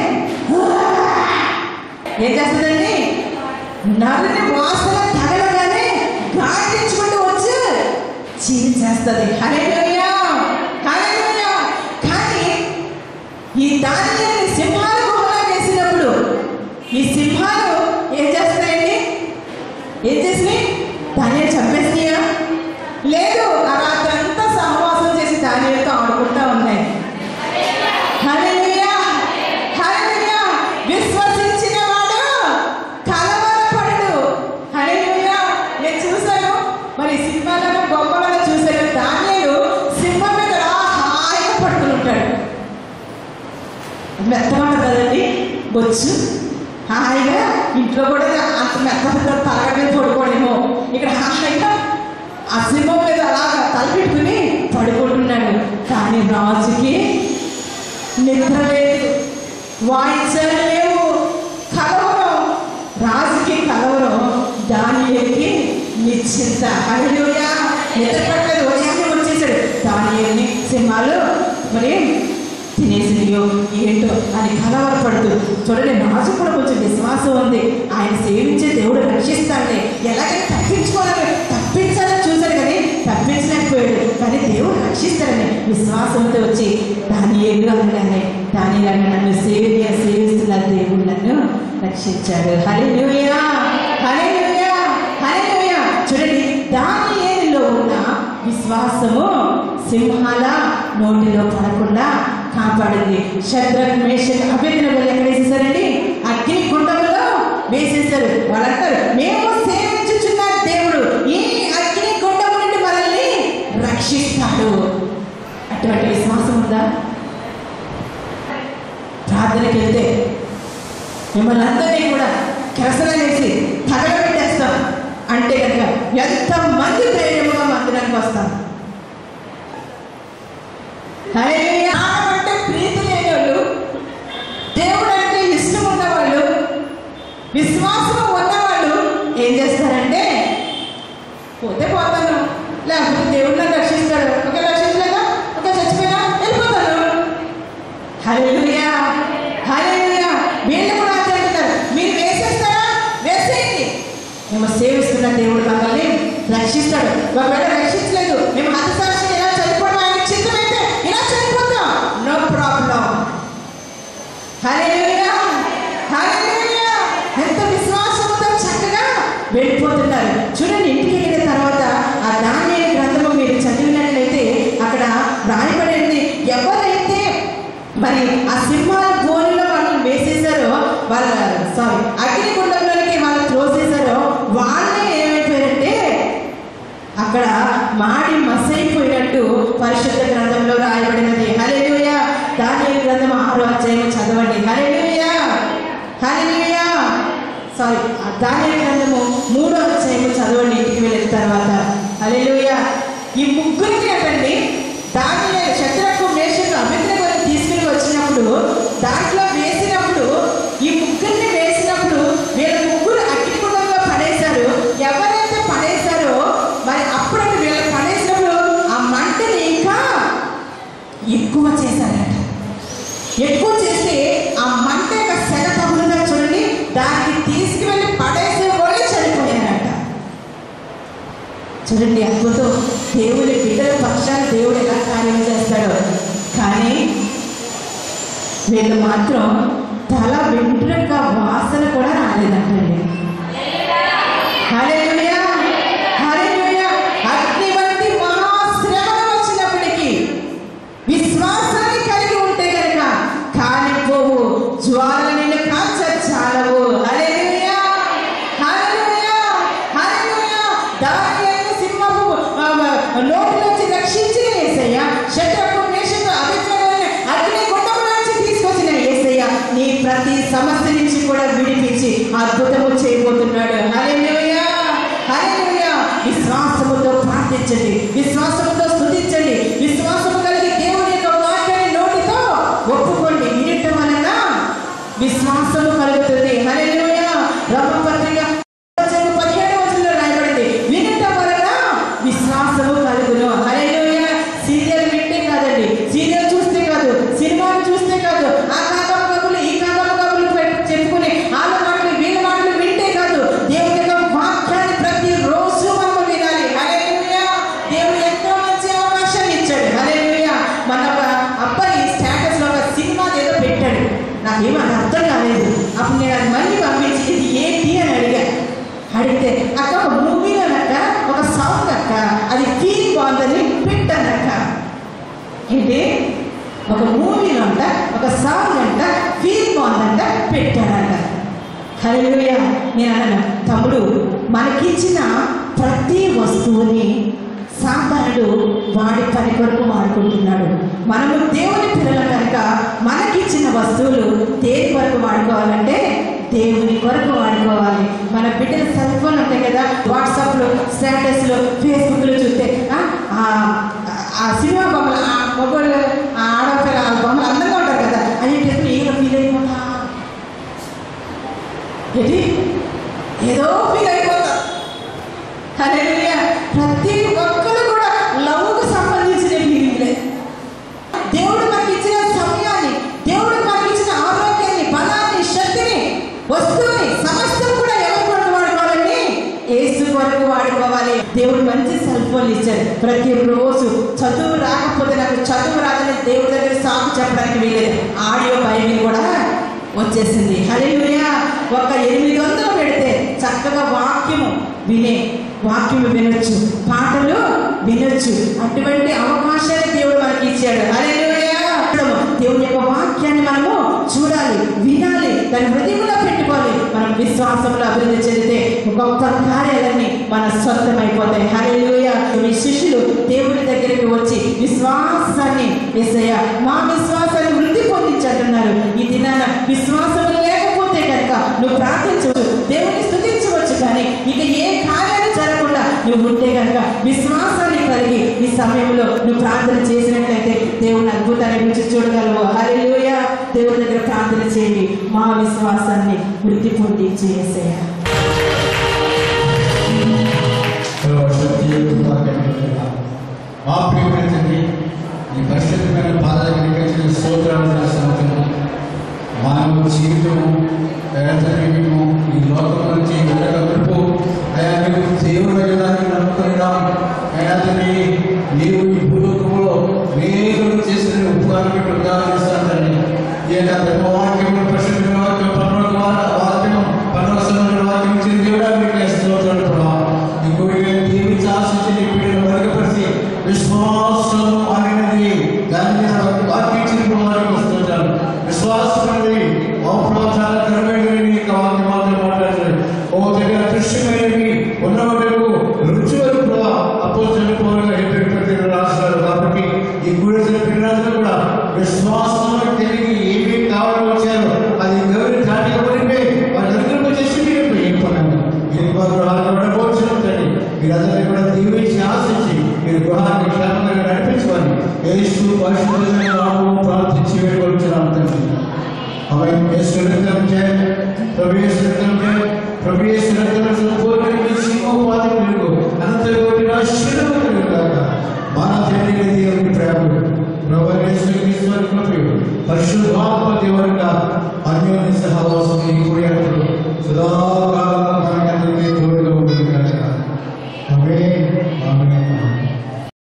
ఏం చేస్తుందండి నరుని వాసన తగలగానే గాడించుకుంటూ వచ్చి చీల్చేస్తుంది హల్లెలూయా హల్లెలూయా కానీ ఈ దానిని సింహాలు గుహలో వేసినప్పుడు ఈ సింహాలు ఏం చేస్తాయండి ఏం చేసినాయి దాన్ని చంపేసినాయా లేదు ఆ రాత్రంతా సహవాసం చేసి దానితో ఆడుకుంటా ఉన్నాయి హల్లెలూయా హల్లెలూయా విశ్వసించిన వాడు కలవరపడడు హల్లెలూయా నేను చూశాను మరి సినిమాలలో గొప్పలలో చూశాను దానియలు సింహం మీద అలా హాయిగా పడుకుని ఉంటాడు మెత్తగా ఉంటుంది కదండి బొచ్చు హాయిగా ఇంట్లో కూడా అంత మెత్త తలగడ మీద పడుకోడేమో ఇక్కడ హాయిగా ఆ సింహం మీద అలాగా తలపెట్టుకుని పడుకుంటున్నాడు కానీ రాజుకి నిద్ర లేదు వాయిద్యాలు లేవు కలవరం రాజుకి కలవరం దానియలకి నిశ్చింత హల్లెలూయా నిద్ర పట్టలేదు ఉదయాన్నే వచ్చేసాడు దానియల్ని సింహాలు మరి తినేసినయో ఏంటో అని కలవరపడుతూ చూడండి రాజు కూడా కొంచెం విశ్వాసం ఉంది ఆయన సేవించే దేవుడు రక్షిస్తాడే ఎలాగైనా తప్పించుకోవాలని తప్పించాలని చూశాడు కానీ తప్పించలేకపోయాడు కానీ దేవుడు రక్షిస్తాడని విశ్వాసంతో వచ్చి దాని ఏడు అనగానే దాని నన్ను సేవి సేవిస్తున్న దేవుడు నన్ను రక్షించాడు హల్లెలూయా హల్లెలూయా హల్లెలూయా చూడండి దానియేలులో ఉన్న విశ్వాసము సింహాల నోటిలో పడకుండా కాపాడింది శత్రుఘ్ మేషక్ అభ్యర్థులు ఎక్కడ వేసేసారండి అగ్ని కుండములో వేసేసారు వాళ్ళంటారు మేము సేవించుచున్న దేవుడు ఈ అగ్ని కుండము నుండి మనల్ని రక్షిస్తాడు అటువంటి విశ్వాసం ఉందా ప్రార్థనకి వెళ్తే మిమ్మల్ని అందరినీ కూడా కెరసన వేసి తగలబెట్టేస్తాం అంటే కనుక ఎంత మంది ధైర్యముగా మందిరానికి వస్తాం హల్లెలూయా. జ్ఞానం అంటే ప్రీతి లేని వాళ్ళు దేవుడు అంటే ఇష్టం ఉన్నవాళ్ళు విశ్వాసం ఉన్నవాళ్ళు ఏం చేస్తారంటే పోతే పోతాను లేకపోతే దేవుడు నన్ను రక్షిస్తాడు ఒక రక్షించలేదా ఒక చచ్చిపోయినా వెళ్ళిపోతాను హల్లెలూయా హల్లెలూయా వీళ్ళు కూడా అంతే అంటున్నారు మీరు వేసేస్తారా వేసేయండి మేము సేవిస్తున్న దేవుడు మమ్మల్ని రక్షిస్తాడు ఒకవేళ రక్షించలేదు మేము హతసాక్షి ఎలా చనిపోవడం ఆయన చిత్తమైతే ఇలా చనిపోతాం నో ప్రాబ్లం హల్లెలూయా హల్లెలూయా ఎంత విశ్వాసంతో చక్కగా వెళ్ళిపోతున్నారు చూడండి ఇంటికి వెళ్ళిన తర్వాత ఆ ధాన్య గ్రంథము మీరు చదివినట్లయితే అక్కడ రాయబడింది ఎవరైతే మరి ఆ సింహాల గోరులో వాళ్ళని వేసేసారో వాళ్ళ సారీ అగ్నిగుండంలోకి వాళ్ళు త్రోసేసారో వాళ్ళే ఏమైపోయారంటే అక్కడ మాడి మసైపోయినట్టు పరిశుద్ధ గ్రంథంలో రాయబడినది హల్లెలూయా దాని గ్రంథం ఆరో అధ్యాయం చదవండి హల్లెలూయా హల్లెలూయా సారీ దాని గ్రంథము మూడో అధ్యాయం చదవండి ఇంటికి వెళ్ళిన తర్వాత హల్లెలూయా ఈ ముగ్గురికి అంటండి దాని శత్రుకు మేషకు అభిప్రాయం తీసుకుని వచ్చినప్పుడు దాంట్లో వేసినప్పుడు ఈ ముగ్గురిని వేసినప్పుడు వీళ్ళ ముగ్గురు అగ్నిగుండంలో పడేశారు ఎవరైతే పడేశారో మరి అప్పుడు వీళ్ళు పడేసినప్పుడు ఆ మంటని ఇంకా ఎక్కువ చేశారట ఎక్కువ చేస్తే ఆ మంట యొక్క సెగ తగులుగా చూడండి దానికి తీసుకువెళ్ళి పడేసే వాళ్ళే చనిపోయారట చూడండి అద్భుతం దేవుడి బిడ్డల పక్షాన్ని దేవుడు ఎలా కార్యం చేస్తాడో కానీ వీళ్ళు మాత్రం తల వెంట్రుక వాసన కూడా రాలేదంటండి హల్లెలూయా హల్లెలూయా అగ్ని వంటి మహాశ్రమలు వచ్చినప్పటికీ విశ్వాసాన్ని కలిగి ఉంటే కనుక కాలిపోవు జ్వాల నిన్ను కాల్చ చాలవు హల్లెలూయా హల్లెలూయా హల్లెలూయా దానియేలు సింహపు ఆ, ఆ, నోటిలోంచి రక్షించిన యేసయ్య శత్రువు మేషకు అభిప్రాయాన్ని అగ్ని గుండములోంచి తీసుకొచ్చిన యేసయ్య నీ ప్రతి సమస్య నుంచి కూడా విడిపించి అద్భుతము చేయబోతున్నాడు హల్లెలూయా హల్లెలూయా విశ్వాసముతో ప్రార్థించండి విశ్వాసముతో స్తుతించండి విశ్వాసము కలిగి దేవుని యొక్క వాక్యాన్ని నోటితో ఒప్పుకోండి వినటం వలన విశ్వాసము కలుగుతుంది హల్లెలూయా రమపత్రిక వచనం పదిహేడు వచనంలో రాయబడింది వినటం వలన విశ్వాసము కలుగును హల్లెలూయా సీరియల్ వింటే కాదండి సీరియల్ చూస్తే కాదు సినిమాలు చూస్తే కాదు ఆ కాకమ్మ కబులు ఈ కాకమ్మ కబులు పెట్- చెప్పుకుని వాళ్ళ మాటలు వీళ్ళ మాటలు వింటే కాదు దేవుని యొక్క వాక్యాన్ని ప్రతి రోజు మనం వినాలి హల్లెలూయా దేవుడు ఎంతో మంచి అవకాశాన్ని ఇచ్చాడు హల్లెలూయా మన ఒక అబ్బాయి స్టేటస్ లో ఒక సినిమా ఏదో పెట్టాడు నాకేమీ అది అర్థం కాలేదు అప్పుడు నేను అది మళ్ళీ పంపించి ఇది ఏంటి అని అడిగాను అడిగితే అక్క ఒక మూవీలో అక్క ఒక సాంగ్ అక్క అది ఫీల్ బాగుందని పెట్టానక్క ఏంటి ఒక మూవీలో అంట ఒక సాంగ్ అంట ఫీల్ బాగుందంట పెట్టానంట హల్లెలూయా నేను అన్నాను తమ్ముడు మనకిచ్చిన ప్రతి వస్తువుని సాధారణుడు వాడి పని కొరకు వాడుకుంటున్నాడు మనము దేవుని పిల్లల కనుక మనకిచ్చిన వస్తువులు దేని కొరకు వాడుకోవాలంటే దేవుని కొరకు వాడుకోవాలి మన బిడ్డల సెల్ ఫోన్ ఉంటాయి కదా వాట్సాప్లో స్టేటస్లో ఫేస్బుక్లో చూస్తే ఆ, ఆ, ఆ సినిమా బొమ్మలు ఆ మొబైల్ ఆ ఆడపిల్ల ఆ బొమ్మలు అందంగా ఉంటారు కదా అయ్యేటప్పుడు ఏదో ఫీల్ అయిపోతా ఏంటి ఏదో ఫీల్ అయిపోతా హల్లెలూయా ప్రతి ఒక్కరు కూడా లవ్కు సంబంధించిన ఫీలింగ్లే దేవుడు మనకి ఇచ్చిన సమయాన్ని దేవుడు మనకి ఇచ్చిన ఆరోగ్యాన్ని బలాన్ని శక్తిని వస్తువుని సమస్తం కూడా ఎవరి కొరకు వాడుకోవాలండి ఏసు కొరకు వాడుకోవాలి దేవుడు మంచి సెల్ ఫోన్ ఇచ్చారు ప్రతి రోజు చదువు రాకపోతే నాకు చదువు రాదని దేవుడి దగ్గర సాగు చెప్పడానికి వీలేదు ఆడియో బైబిల్ కూడా వచ్చేసింది హల్లెలూయా ఒక ఎనిమిది వందలు పెడితే చక్కగా వాక్యము వినే వాక్యము వినొచ్చు పాటలు వినొచ్చు అటువంటి అవకాశాలు దేవుడు మనకి ఇచ్చాడు హల్లెలూయా దేవుని యొక్క వాక్యాన్ని మనము చూడాలి వినాలి దాని హృదయంలో పెట్టుకోవాలి మనం విశ్వాసంలో అభివృద్ధి చెందితే గొప్ప కార్యాలన్నీ మన సొంతమైపోతాయి హల్లెలూయా మీ శిష్యులు దేవుడి దగ్గరికి వచ్చి విశ్వాసాన్ని ఎసయ్య మా విశ్వాసాన్ని వృద్ధి పొందించంటున్నారు ఈ దినాన విశ్వాసం లేకపోతే కనుక నువ్వు ప్రార్థించవచ్చు దేవుని స్థుతించవచ్చు కానీ ఇక ఏ కార్యాలు జరగకుండా నువ్వు ఉంటే కనుక విశ్వాసాన్ని కలిగి ఈ సమయంలో నువ్వు ప్రార్థన చేసినట్లయితే దేవుని అద్భుతాన్ని రుచి చూడగలవు హల్లెలూయా దేవుని దగ్గర ప్రార్థన చేయండి మా విశ్వాసాన్ని వృద్ధి పొందించి యేసయ్య మా ప్రియమైన తండ్రి ఈ పరిశుద్ధమైన పాదాలకి స్తోత్రాలు చేస్తున్నాము మానవ జీవితము తండ్రిము ఈ లోకం నుంచి వెళ్ళగలుపు అయా నీవు దేవుడు దాన్ని నమ్ముకున్నాం అయా తండ్రి నీవు ఈ భూలోకంలో వేరు చేసిన ఉపకారం పెట్టి ఉదాహరిస్తానని ఈ యొక్క ధర్మవాక్యము పరిశుద్ధమైన వాక్యం పన్నోక వాక్యం పన్నోసమైన వాక్యం ఇచ్చిన దేవుడా మీకు స్తోత్రాలు ప్రభా ఇంకొకటి దీవించి ఆశించి పీడను వర్గపరిచి విశ్వాసం అనేది దాన్ని వాక్యించిన వారికి వస్తుంటారు విశ్వాసం అనేది ఓ చాలా కరువైనవి నీకు వాక్యం మాత్రం మాట్లాడుతుంది ఓ దగ్గర దృశ్యమైనవి ఉన్నవాళ్ళు రుచి వరకు అపోజన పౌరులుగా ఎప్పటి రాస్తారు కాబట్టి ఈ గుడిసిన పిల్లలందరూ కూడా విశ్వాసం తెలివి ఏమి కావాలో వచ్చారో అది ఎవరి దాటికపోతే వాళ్ళందరూ చేసి మీరు ఏం పనండి మీరు వారు గృహాలు ఉండబోచుంటండి మీరందరినీ కూడా దీవించి ఆశించి మీరు గృహాన్ని క్షేమంగా నడిపించుకొని యేసు పరిశుద్ధమైన నామములో ప్రార్థించి వేడుకొచ్చున్నాం తండ్రి అవి యేసు రక్తం చే ప్రభు యేసు రక్తం చే ప్రభు యేసు రక్తం సంపూర్ణంగా సింహోపాధి మీకు అనంత కోటి శిలువ కలుగుగాక మన తండ్రి దేవుని ప్రేమ ప్రభు యేసు క్రీస్తు కృపయు పరిశుద్ధాత్మ